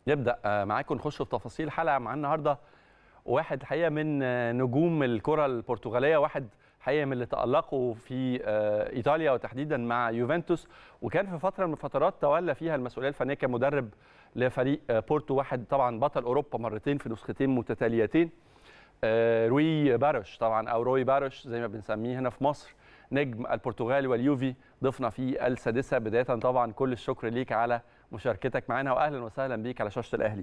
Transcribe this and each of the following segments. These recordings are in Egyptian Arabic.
نبدا معاكم نخش في تفاصيل الحلقه مع النهارده واحد الحقيقه من نجوم الكره البرتغاليه واحد حقيقه من اللي تالقوا في ايطاليا وتحديدا مع يوفنتوس وكان في فتره من الفترات تولى فيها المسؤوليه الفنيه كمدرب لفريق بورتو واحد طبعا بطل اوروبا مرتين في نسختين متتاليتين روي باروش طبعا او روي باروش زي ما بنسميه هنا في مصر نجم البرتغال واليوفي ضفنا في السادسه بدايه طبعا كل الشكر ليك على مشاركتك معنا واهلا وسهلا بيك على شاشه الاهلي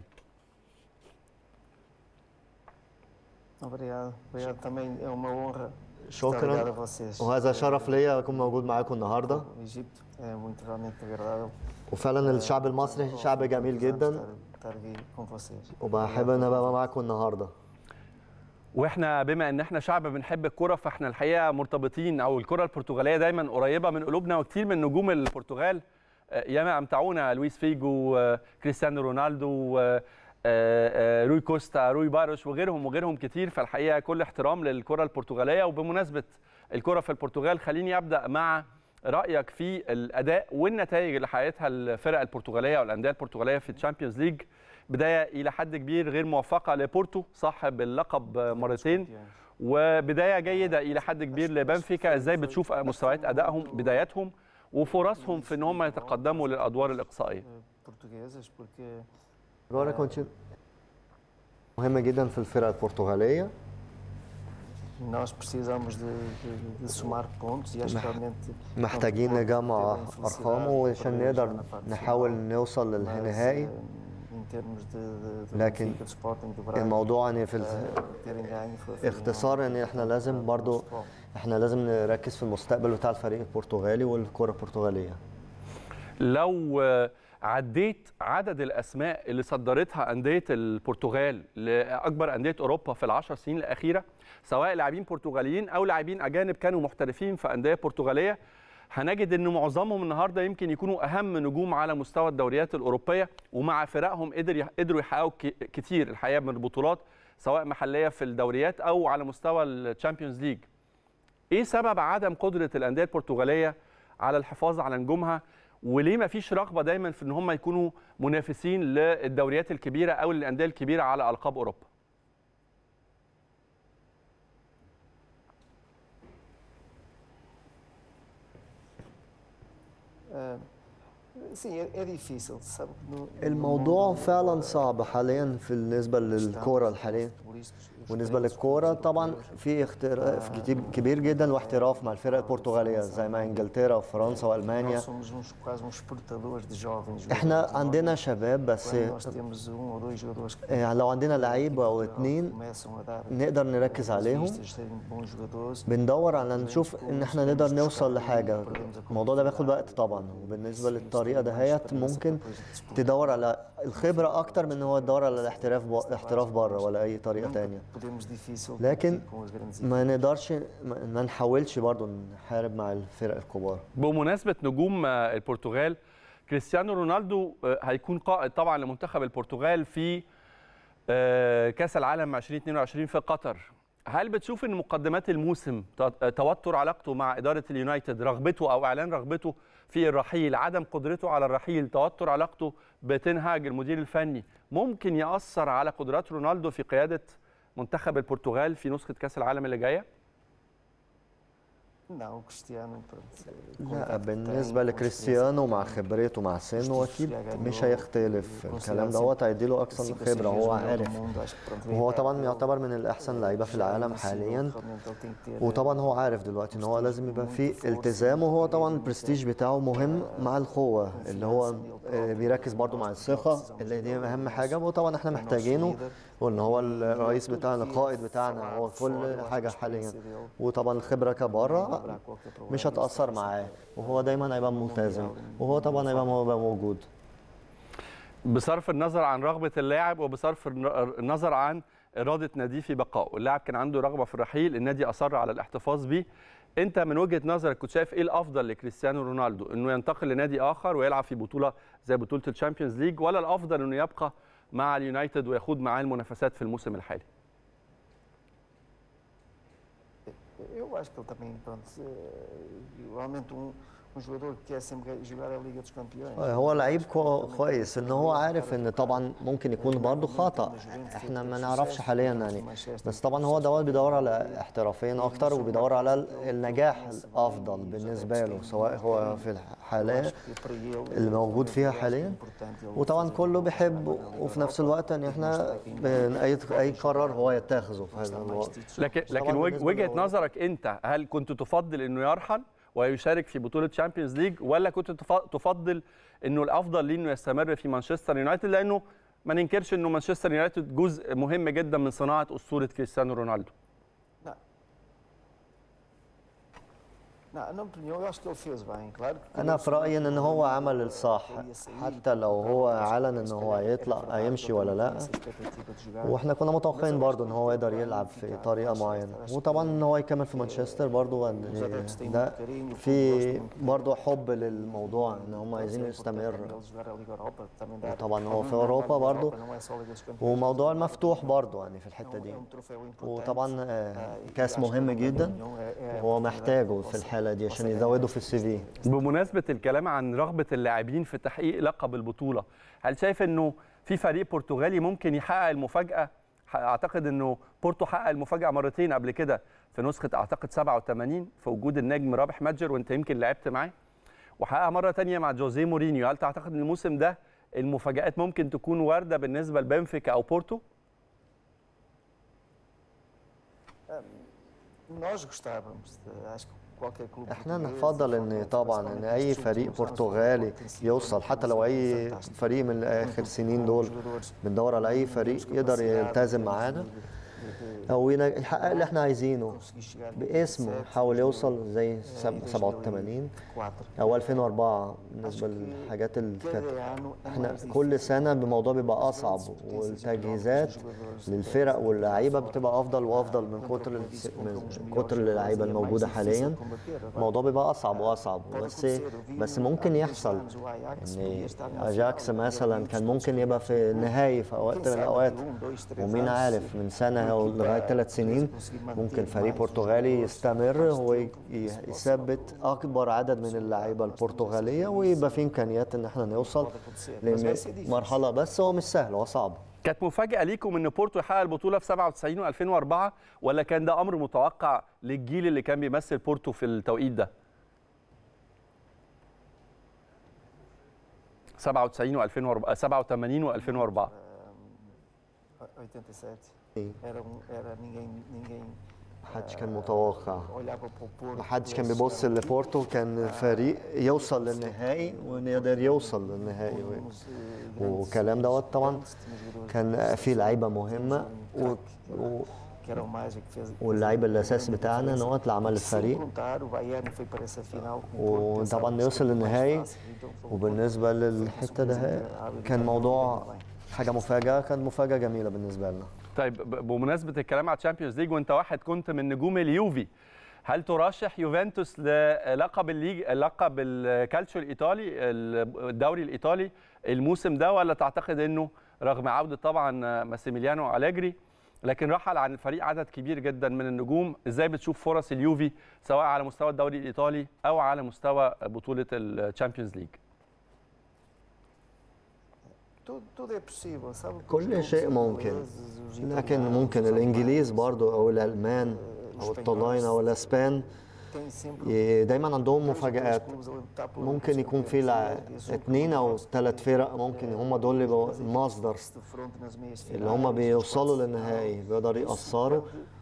Obrigado, obrigado também. É uma honra estar ligado a شكرا vocês. وهذا شرف ليا اكون موجود معاكم النهارده O Egito é muito realmente agradável. وفعلا الشعب المصري شعب جميل جدا Estar, estar aqui com vocês. وبحب ان ابقى معاكم النهارده واحنا بما ان احنا شعب بنحب الكره فاحنا الحقيقه مرتبطين او الكره البرتغاليه دايما قريبه من قلوبنا وكتير من نجوم البرتغال آه، ياما امتعونا لويس فيجو آه، كريستيانو رونالدو آه، آه، روي كوستا روي باروش وغيرهم وغيرهم كتير فالحقيقه كل احترام للكره البرتغاليه وبمناسبه الكره في البرتغال خليني ابدا مع رايك في الاداء والنتائج اللي حققتها الفرق البرتغاليه والانديه البرتغاليه في الشامبيونز ليج بدايه الى حد كبير غير موفقه لبورتو صاحب اللقب مرتين وبدايه جيده الى حد كبير لبنفيكا ازاي بتشوف مستويات ادائهم بداياتهم وفرصهم في ان هم يتقدموا للادوار الاقصائيه Eh, Portuguesas, porque جوارا كنت مهمه جدا في الفرقه البرتغاليه nós precisamos de, de, de somar pontos e acho que realmente. محتاجين pronto, نجمع teve a infelicidade ارقام de وعشان perder نقدر já na parte نحاول final. نوصل Mas, للنهائي eh, em termos de, de, de لكن Benfica, de Sporting, de Braga, الموضوع ان في eh, ال- terem ganho foi- foi اختصار ان احنا لازم برضو احنا لازم نركز في المستقبل بتاع الفريق البرتغالي والكره البرتغاليه لو آه، عديت عدد الاسماء اللي صدرتها انديه البرتغال لاكبر انديه اوروبا في العشر سنين الاخيره سواء لاعبين برتغاليين او لاعبين اجانب كانوا محترفين في انديه برتغاليه هنجد ان معظمهم النهارده يمكن يكونوا اهم نجوم على مستوى الدوريات الاوروبيه ومع فرقهم قدر قدروا يحققوا ك- كتير الحقيقه من البطولات سواء محليه في الدوريات او على مستوى الشامبيونز ليج ايه سبب عدم قدره الانديه البرتغاليه على الحفاظ على نجومها وليه ما فيش رغبه دايما في ان هم يكونوا منافسين للدوريات الكبيره او الانديه الكبيره على القاب اوروبا Eh, sim, é, é difícil, sabe? que no- no الموضوع mundo فعلا صعب حاليا في بالنسبه للكره الحاليه بالنسبه للكوره طبعا في اختلاف كتير كبير جدا واحتراف مع الفرق البرتغاليه زي ما انجلترا وفرنسا والمانيا Nós somos uns, quase uns exportadores de jovens. احنا jogadores. عندنا شباب بس Quando nós temos um ou dois jogadores que يعني لو عندنا لعيب او اتنين começam a dar نقدر نركز عليهم vistas de serem bons jogadores, بندور على نشوف ان احنا نقدر نوصل لحاجه الموضوع ده بياخد وقت طبعا وبالنسبه للطريقه دهيت ممكن تدور على الخبره اكتر من ان هو تدور على الاحتراف ب... الاحتراف بره ولا اي طريقه تانية podemos difícil لكن competir com as grandes ما نقدرش ما ما نحاولش برضو نحارب مع الفرق الكبار بمناسبه نجوم آه، البرتغال كريستيانو رونالدو آه، هيكون قائد طبعا لمنتخب البرتغال في آه، كاس العالم 2022 في قطر هل بتشوف ان مقدمات الموسم ت- توتر علاقته مع اداره اليونايتد رغبته او اعلان رغبته في الرحيل عدم قدرته على الرحيل توتر علاقته بتنهاج المدير الفني ممكن ياثر على قدرات رونالدو في قياده منتخب البرتغال في نسخه كاس العالم اللي جايه Não, o Cristiano, pronto, a لا qualidade que tem, بالنسبة com a لكريستيانو مع خبرته مع سنه أكيد مش هيختلف الكلام دوت هيديله أكثر من خبرة هو عارف وهو طبعا يعتبر من الأحسن لعيبة في العالم حاليا وطبعا هو عارف دلوقتي ان هو لازم يبقى فيه التزام وهو طبعا البرستيج بتاعه مهم مع القوه اللي هو آه، بيركز برضو مع الثقه اللي دي اهم حاجه وطبعا احنا محتاجينه وان هو الرئيس بتاعنا القائد بتاعنا هو كل حاجه حاليا وطبعا الخبره كبره مش هتاثر معاه وهو دايما هيبقى ملتزم وهو طبعا هيبقى هيبقى موجود بصرف النظر عن رغبة اللاعب وبصرف الن- النظر عن إرادة ناديه في بقائه اللاعب كان عنده رغبة في الرحيل النادي أصر على الاحتفاظ به أنت من وجهة نظرك كنت شايف إيه الأفضل لكريستيانو رونالدو إنه ينتقل لنادي آخر ويلعب في بطولة زي بطولة الشامبيونز ليج ولا الأفضل إنه يبقى مع اليونايتد ويخوض معاه المنافسات في الموسم الحالي Eu acho que ele também, pronto, eh, realmente um, هو لعيب كويس ان هو عارف ان طبعا ممكن يكون برضه خطا احنا ما نعرفش حاليا يعني بس طبعا هو دوت بيدور على احترافيا اكتر وبيدور على النجاح الافضل بالنسبه له سواء هو في الحالات اللي موجود فيها حاليا وطبعا كله بيحب وفي نفس الوقت ان احنا اي اي قرار هو يتخذه في هذا الوقت لكن لكن وجهه نظرك انت هل كنت تفضل انه يرحل ويشارك في بطوله تشامبيونز ليج ولا كنت تفضل انه الافضل ليه انه يستمر في مانشستر يونايتد لانه ما ننكرش انه مانشستر يونايتد جزء مهم جدا من صناعه اسطوره كريستيانو رونالدو انا في رايي ان هو عمل الصح حتى لو هو اعلن ان هو هيطلع هيمشي ولا لا واحنا كنا متوقعين برضو ان هو يقدر يلعب في طريقه معينه وطبعا ان هو يكمل في مانشستر برضو ده في برضو حب للموضوع ان هم عايزين يستمر وطبعا هو في اوروبا برضو وموضوع المفتوح برضو يعني في الحته دي وطبعا كاس مهم جدا هو محتاجه في الحاله دي عشان يزودوا في السي في بمناسبه الكلام عن رغبه اللاعبين في تحقيق لقب البطوله هل شايف انه في فريق برتغالي ممكن يحقق المفاجاه اعتقد انه بورتو حقق المفاجاه مرتين قبل كده في نسخه اعتقد 87 في وجود النجم رابح ماجر وانت يمكن لعبت معاه وحققها مره ثانيه مع جوزيه مورينيو هل تعتقد ان الموسم ده المفاجات ممكن تكون وارده بالنسبه لبنفيكا او بورتو nós gostávamos acho que احنا نفضل ان طبعا ان اي فريق برتغالي يوصل حتى لو اي فريق من اخر سنين دول بندور على اي فريق يقدر يلتزم معانا او يحقق اللي احنا عايزينه باسمه حاول يوصل زي 87 او 2004 بالنسبه للحاجات اللي كانت احنا كل سنه الموضوع بيبقى اصعب والتجهيزات للفرق واللعيبه بتبقى افضل وافضل من كتر من كتر اللعيبه الموجوده حاليا الموضوع بيبقى اصعب واصعب بس بس ممكن يحصل ان اجاكس مثلا كان ممكن يبقى في النهائي في وقت من الاوقات ومين عارف من سنه او لغايه ثلاث سنين ممكن فريق برتغالي يستمر ويثبت اكبر عدد من اللعيبه البرتغاليه ويبقى في امكانيات ان احنا نوصل لمرحله بس هو مش سهل هو صعب كانت مفاجاه ليكم ان بورتو يحقق البطوله في 97 و2004 ولا كان ده امر متوقع للجيل اللي كان بيمثل بورتو في التوقيت ده 97 و2004 87 و2004 87 era era ninguém ninguém محدش كان متوقع محدش كان بيبص لبورتو كان فريق يوصل للنهائي ويقدر يوصل للنهائي والكلام دوت طبعا كان في لعيبه مهمه و... و... واللعيب الاساسي بتاعنا نوت اللي عمل الفريق وطبعا يوصل للنهائي وبالنسبه للحته ده كان موضوع حاجه مفاجاه كانت مفاجاه جميله بالنسبه لنا طيب بمناسبه الكلام على الشامبيونز ليج وانت واحد كنت من نجوم اليوفي هل ترشح يوفنتوس للقب الليج لقب الكالتشو الايطالي الدوري الايطالي الموسم ده ولا تعتقد انه رغم عوده طبعا ماسيميليانو أليجري لكن رحل عن الفريق عدد كبير جدا من النجوم ازاي بتشوف فرص اليوفي سواء على مستوى الدوري الايطالي او على مستوى بطوله الشامبيونز ليج كل شيء ممكن لكن ممكن الانجليز برضو او الالمان او الطلاين او الاسبان دايما عندهم مفاجآت ممكن يكون في اثنين او ثلاث فرق ممكن هم دول اللي يبقوا المصدر اللي هم بيوصلوا للنهائي بيقدروا يأثروا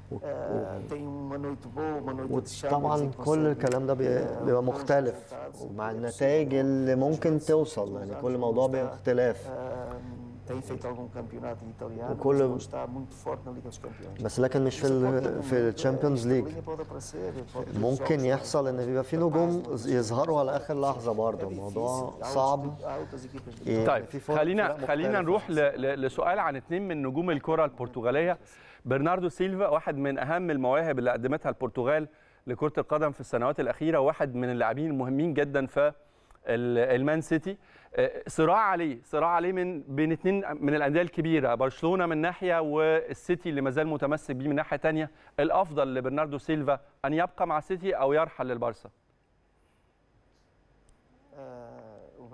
وطبعا كل الكلام ده بيبقى مختلف مع النتائج اللي ممكن توصل يعني كل موضوع باختلاف tem feito algum campeonato italiano وكل está muito forte na Liga dos Campeões بس لكن مش في ال في الشامبيونز ليج ممكن يحصل ان بيبقى في نجوم يظهروا على اخر لحظه برضه الموضوع صعب طيب خلينا خلينا نروح لسؤال عن اثنين من نجوم الكره البرتغاليه برناردو سيلفا واحد من اهم المواهب اللي قدمتها البرتغال لكره القدم في السنوات الاخيره واحد من اللاعبين المهمين جدا في المان سيتي صراع عليه صراع عليه من بين اثنين من الانديه الكبيره برشلونه من ناحيه والسيتي اللي ما زال متمسك بيه من ناحيه ثانيه الافضل لبرناردو سيلفا ان يبقى مع السيتي او يرحل للبارسا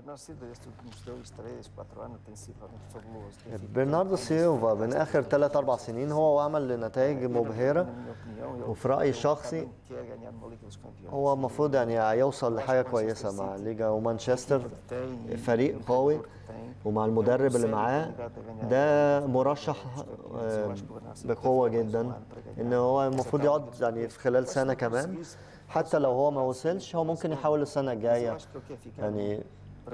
برناردو سيلفا من اخر 3 4 سنين هو عمل نتائج مبهره وفي رايي الشخصي هو المفروض يعني يوصل لحاجه كويسه مع ليجا ومانشستر فريق قوي ومع المدرب اللي معاه ده مرشح بقوه جدا ان هو المفروض يقعد يعني في خلال سنه كمان حتى لو هو ما وصلش هو ممكن يحاول السنه الجايه يعني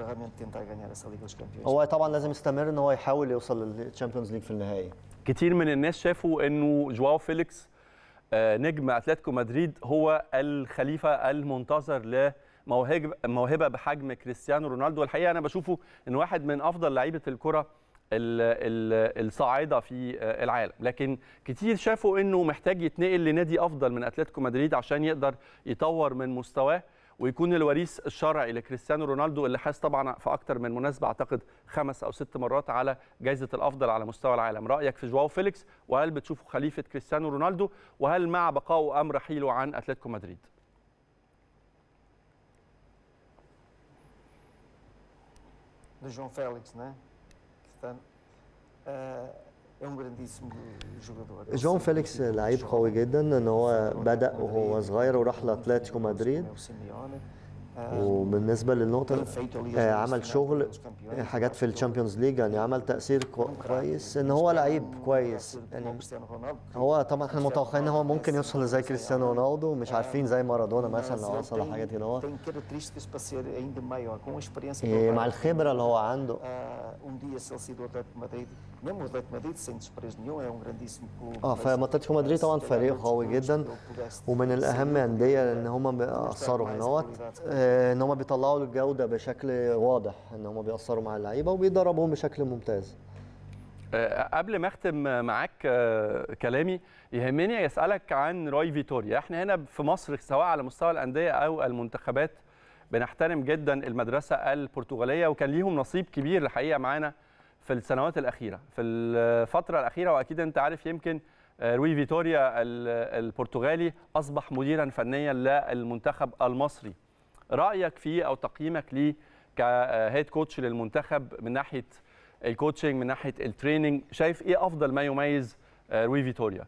هو طبعا لازم يستمر ان هو يحاول يوصل للتشامبيونز ليج في النهائي كتير من الناس شافوا انه جواو فيليكس نجم اتلتيكو مدريد هو الخليفه المنتظر لموهبه موهبه بحجم كريستيانو رونالدو والحقيقه انا بشوفه ان واحد من افضل لعيبه الكره الصاعده في العالم لكن كتير شافوا انه محتاج يتنقل لنادي افضل من اتلتيكو مدريد عشان يقدر يطور من مستواه ويكون الوريث الشرعي لكريستيانو رونالدو اللي حاز طبعا في اكتر من مناسبه اعتقد خمس او ست مرات على جائزه الافضل على مستوى العالم رايك في جواو فيليكس وهل بتشوفه خليفه كريستيانو رونالدو وهل مع بقائه ام رحيله عن اتلتيكو مدريد جون فيليكس né que جون فيليكس لعيب قوي جدا ان هو بدا وهو صغير وراح لاتلتيكو مدريد وبالنسبه للنقطه عمل شغل حاجات في الشامبيونز ليج يعني عمل تاثير كويس ان هو لعيب كويس يعني هو طبعا احنا متوقعين ان هو ممكن يوصل زي كريستيانو رونالدو مش عارفين زي مارادونا مثلا لو وصل لحاجات كده هو مع الخبره اللي هو عنده اه فاتلتيكو مدريد طبعا فريق قوي جدا ومن الاهم انديه ان هم بيأثروا ان هو ان هم بيطلعوا الجوده بشكل واضح ان هم بيأثروا مع اللعيبه وبيدربوهم بشكل ممتاز قبل ما اختم معاك كلامي يهمني اسالك عن روي فيتوريا احنا هنا في مصر سواء على مستوى الانديه او المنتخبات بنحترم جدا المدرسه البرتغاليه وكان ليهم نصيب كبير الحقيقه معانا في السنوات الاخيره في الفتره الاخيره واكيد انت عارف يمكن روي فيتوريا البرتغالي اصبح مديرا فنيا للمنتخب المصري رايك فيه او تقييمك ليه كهيد كوتش للمنتخب من ناحيه الكوتشنج من ناحيه التريننج شايف ايه افضل ما يميز روي فيتوريا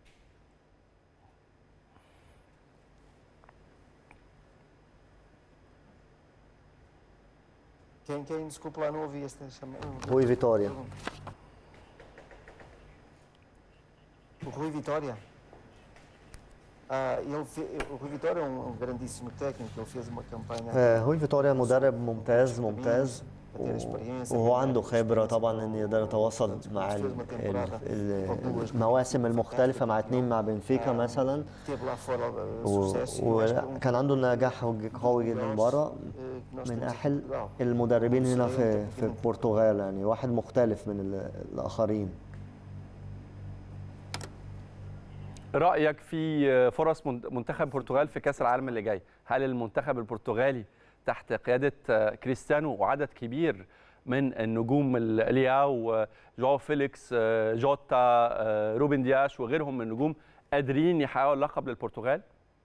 Quem, quem, desculpa lá, não ouvi esta chamada. Rui Vitória. O Rui Vitória? Ah, ele fe... O Rui Vitória é um, um, grandíssimo técnico, ele fez uma campanha. É, Rui Vitória مدرب ممتاز ممتاز وهو عنده خبرة طبعا ان يقدر يتواصل مع المواسم المختلفة مع اتنين مع بنفيكا مثلا وكان عنده نجاح قوي جدا بره من احد المدربين هنا في في البرتغال يعني واحد مختلف من الاخرين رايك في فرص منتخب البرتغال في كاس العالم اللي جاي هل المنتخب البرتغالي تحت قياده كريستيانو وعدد كبير من النجوم لياو جواو فيليكس جوتا روبن دياش وغيرهم من النجوم قادرين يحققوا اللقب للبرتغال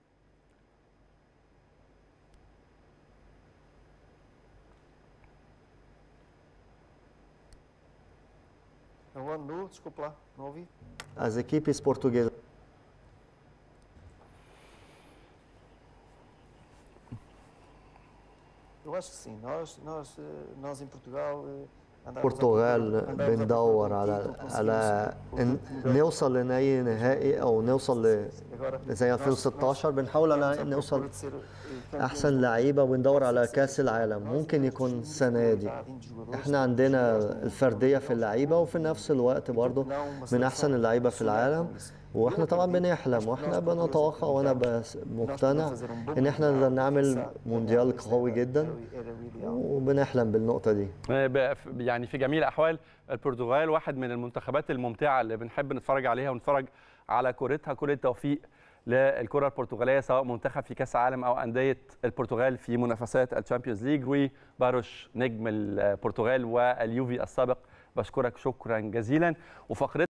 هو no, desculpa lá, não ouvi. As equipes portuguesas Eu acho que sim. Nós, nós, nós em Portugal برتغال بندور على على نوصل لنهائي نهائي او نوصل ل زي 2016 بنحاول على نوصل احسن لعيبه وندور على كاس العالم ممكن يكون السنه دي احنا عندنا الفرديه في اللعيبه وفي نفس الوقت برضه من احسن اللعيبه في العالم واحنا طبعا بنحلم واحنا بنتوقع وانا بس مقتنع ان احنا نقدر نعمل مونديال قوي جدا وبنحلم بالنقطه دي يعني في جميع الاحوال البرتغال واحد من المنتخبات الممتعه اللي بنحب نتفرج عليها ونتفرج على كورتها كل التوفيق للكره البرتغاليه سواء منتخب في كاس العالم او انديه البرتغال في منافسات الشامبيونز ليج روي باروش نجم البرتغال واليوفي السابق بشكرك شكرا جزيلا وفقرتنا